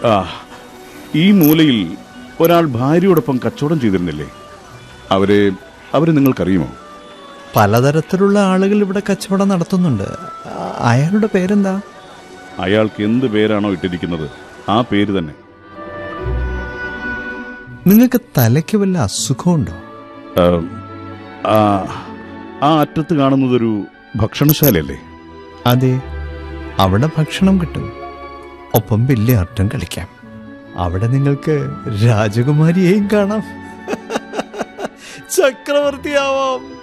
ആ ഈ മൂലയിൽ ഒരാൾ ഭാര്യയോടൊപ്പം കച്ചവടം ചെയ്തിരുന്നില്ലേ അവരെ അവരെ നിങ്ങൾക്കറിയുമോ പലതരത്തിലുള്ള ആളുകൾ ഇവിടെ കച്ചവടം നടത്തുന്നുണ്ട് ആ- അയാളുടെ പേരെന്താ അയാൾക്ക് എന്ത് പേരാണോ ഇട്ടിരിക്കുന്നത് ആ പേര് തന്നെ നിങ്ങൾക്ക് തലയ്ക്ക് വല്ല അസുഖമുണ്ടോ ആ, ആ ആ അറ്റത്ത് കാണുന്നതൊരു ഭക്ഷണശാലയല്ലേ അതെ അവിടെ ഭക്ഷണം കിട്ടും ഒപ്പം ബില്ലിയാർട്ടും കളിക്കാം അവിടെ നിങ്ങൾക്ക് രാജകുമാരിയെയും കാണാം ചക്രവർത്തിയാവാം